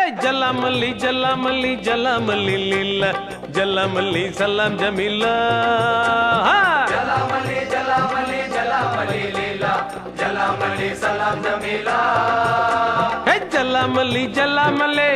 ஜல்லாமல்லி ஜல்லாமல்லி ஜல்லாமல்லி இல்ல ஜல்லாமல்லி சல்லாம் ஜமீலா ஜலாமலி ஜலாமலி ஜலாமலி லீலா ஜலாமலி சலாம் ஜமீலா ஹே ஜல்லாமல்லி ஜல்லாமல்லி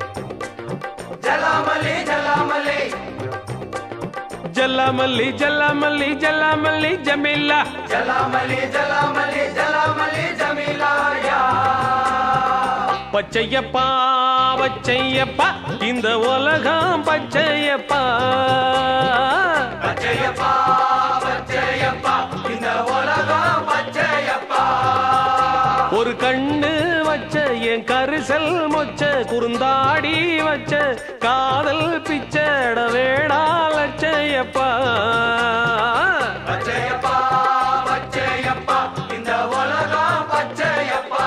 ஜலாமலி ஜலாமலி ஜல்லாமல்லி ஜல்லாமல்லி ஜல்லாமல்லி ஜமீலா ஜலாமலி ஜலாமலி ஜலாமலி ஜமீலா யா பச்சையப்பா பச்சையப்பா இந்த உலகம் பச்சையப்பா பச்சையப்பா பச்சையப்பா இந்த உலகம் பச்சையப்பா ஒரு கண்ணு வச்ச என் கரிசல் மொச்ச குறுந்தாடி வச்ச காதல் பிச்சட வேடா லட்சையப்பா பச்சையப்பா பச்சையப்பா இந்த உலகம் பச்சையப்பா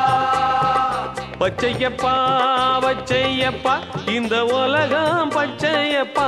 பச்சையப்பா பச்சையப்பா இந்த உலகம் பச்சையப்பா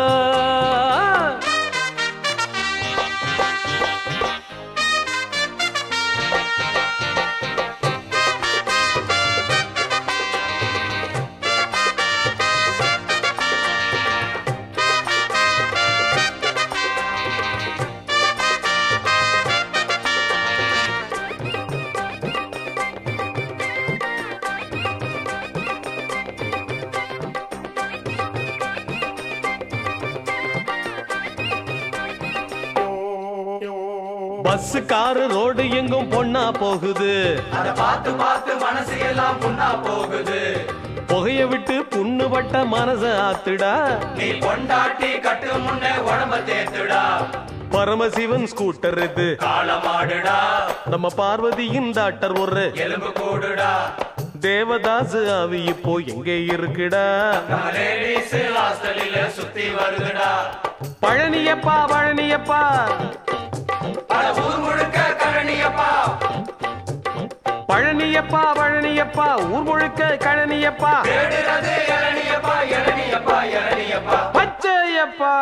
பஸ் காரு ரோடு எங்கும் பொண்ணா போகுது அத பார்த்து பார்த்து மனசு எல்லாம் புண்ணா போகுது புகைய விட்டு புண்ணுபட்ட மனச ஆத்துடா நீ பொண்டாட்டி கட்டு முன்னே உடம்ப தேத்துடா பரமசிவன் ஸ்கூட்டர் இது காலமாடுடா நம்ம பார்வதியின் டாக்டர் ஒரு எலும்பு கூடுடா தேவதாஸ் ஆவி இப்போ எங்கே இருக்குடா நம்ம லேடிஸ் ஹாஸ்டலில சுத்தி வருதுடா பழனியப்பா பழனியப்பா பல ஊர் முழுக்க கழனியப்பா பழனியப்பா பழனியப்பா ஊர் முழுக்க கழனியப்பா தேடுறது இளநியப்பா இளநியப்பா இளநியப்பா பச்சையப்பா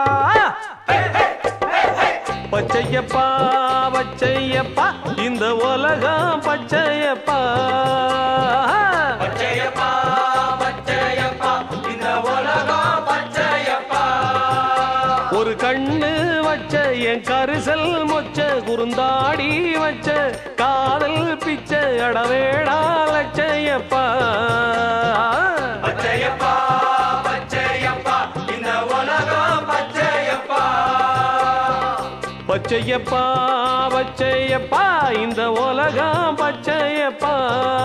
பச்சையப்பா பச்சையப்பா இந்த உலகம் பச்சையப்பா பச்சையப்பா பச்சையப்பா இந்த உலகம் பச்சையப்பா ஒரு கண்ணு வச்ச என் கரிசல் மொச்ச குறுந்தாடி வச்ச காதல் பிச்சை அடவேடா லட்சையப்பா பச்சையப்பா பச்சையப்பா இந்த உலகம் பச்சையப்பா பச்சையப்பா பச்சையப்பா இந்த உலகம் பச்சையப்பா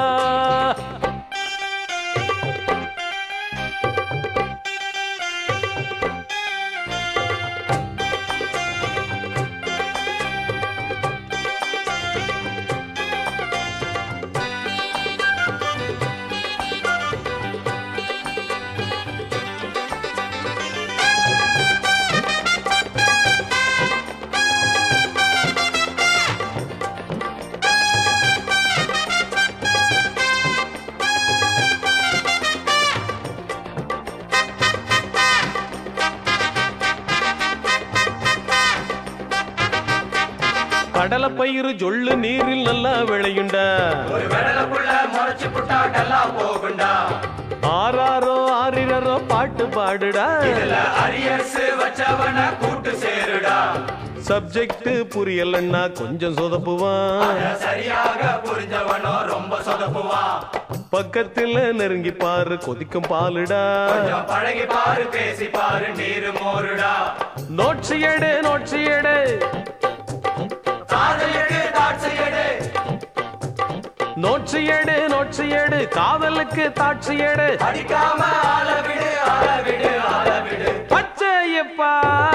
கடலை பயிறு ஜொள்ளு நீரில் நல்லா விளையுண்டா ஒரு வெடலப்புள்ள முறைச்சு புட்டா டல்லா போகுண்டா ஆறாரோ ஆறிரரோ பாட்டு பாடுடா இதுல அரியர்ஸ் வச்சவன கூட்டு சேருடா சப்ஜெக்ட் புரியலன்னா கொஞ்சம் சொதப்புவான் அத சரியாக புரிஞ்சவனோ ரொம்ப சொதப்புவான் பக்கத்துல நெருங்கி பாரு கொதிக்கும் பாலுடா கொஞ்சம் பழகி பாரு பேசி பாரு நீரு மோருடா நோட்சி எடு நோட்சி எடு காதலுக்கு தாட்சி எடு நோட்சி எடு நோட்சி எடு காதலுக்கு தாட்சி எடு அடிக்காம ஆள விடு ஆள விடு ஆள விடு பச்சையப்பா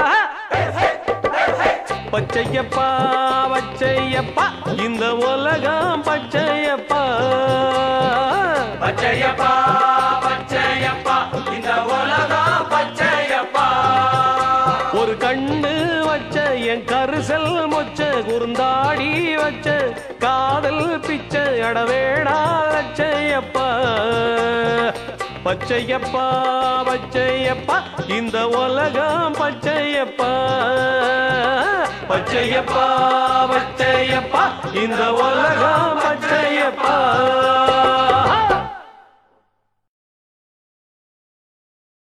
பச்சையப்பா பச்சையப்பா இந்த உலகம் பச்சையப்பா பச்சையப்பா பச்சையப்பா இந்த உலகம் பச்சையப்பா ஒரு கண்ணு வச்ச என் கரிசல் மொச்ச குறுந்தாடி வச்ச காதல் பிச்சை அடவேடா லட்சையப்பா பச்சையப்பா பச்சையப்பா இந்த உலகம் பச்சையப்பா பச்சையப்பா பச்சையப்பா இந்த உலகம் பச்சையப்பா